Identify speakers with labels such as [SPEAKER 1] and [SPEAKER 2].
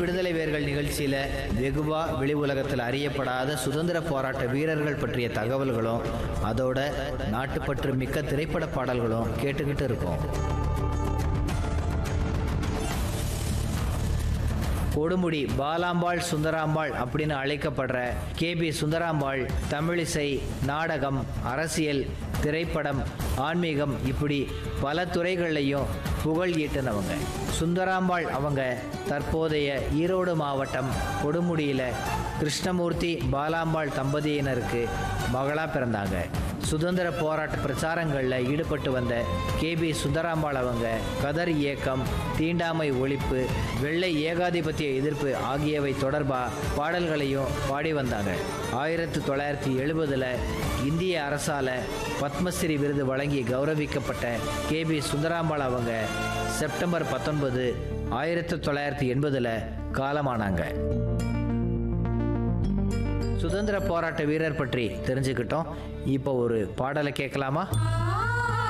[SPEAKER 1] விடுதலை வேர்கள் நிகழ்ச்சியில் வெகுவா வெளி உலகத்தில் அறியப்படாத சுதந்திர போராட்ட வீரர்கள் பற்றிய தகவல்களும் அதோட நாட்டுப்பற்று மிக்க திரைப்பட பாடல்களும் கேட்டுக்கிட்டு இருக்கோம் கொடுமுடி பாலாம்பாள் சுந்தராம்பாள் அப்படின்னு அழைக்கப்படுற கேபி சுந்தராம்பாள் தமிழிசை நாடகம் அரசியல் திரைப்படம் ஆன்மீகம் இப்படி பல துறைகள்லையும் புகழ் ஈட்டினவங்க சுந்தராம்பாள் அவங்க தற்போதைய ஈரோடு மாவட்டம் கொடுமுடியில் கிருஷ்ணமூர்த்தி பாலாம்பாள் தம்பதியினருக்கு மகளாக பிறந்தாங்க சுதந்திர போராட்ட பிரச்சாரங்களில் ஈடுபட்டு வந்த கேபி சுந்தராம்பாள் அவங்க கதர் இயக்கம் தீண்டாமை ஒழிப்பு வெள்ளை ஏகாதிபத்திய எதிர்ப்பு ஆகியவை தொடர்பாக பாடல்களையும் பாடி வந்தாங்க ஆயிரத்தி தொள்ளாயிரத்தி எழுபதில் இந்திய அரசால பத்மஸ்ரீ விருது வழங்கி கௌரவிக்கப்பட்ட கேபி சுந்தராம்பாள் அவங்க செப்டம்பர் பத்தொன்பது ஆயிரத்தி தொள்ளாயிரத்தி எண்பதில் காலமானாங்க சுதந்திர போராட்ட வீரர் பற்றி தெரிஞ்சுக்கிட்டோம் இப்போ ஒரு பாடலை கேட்கலாமா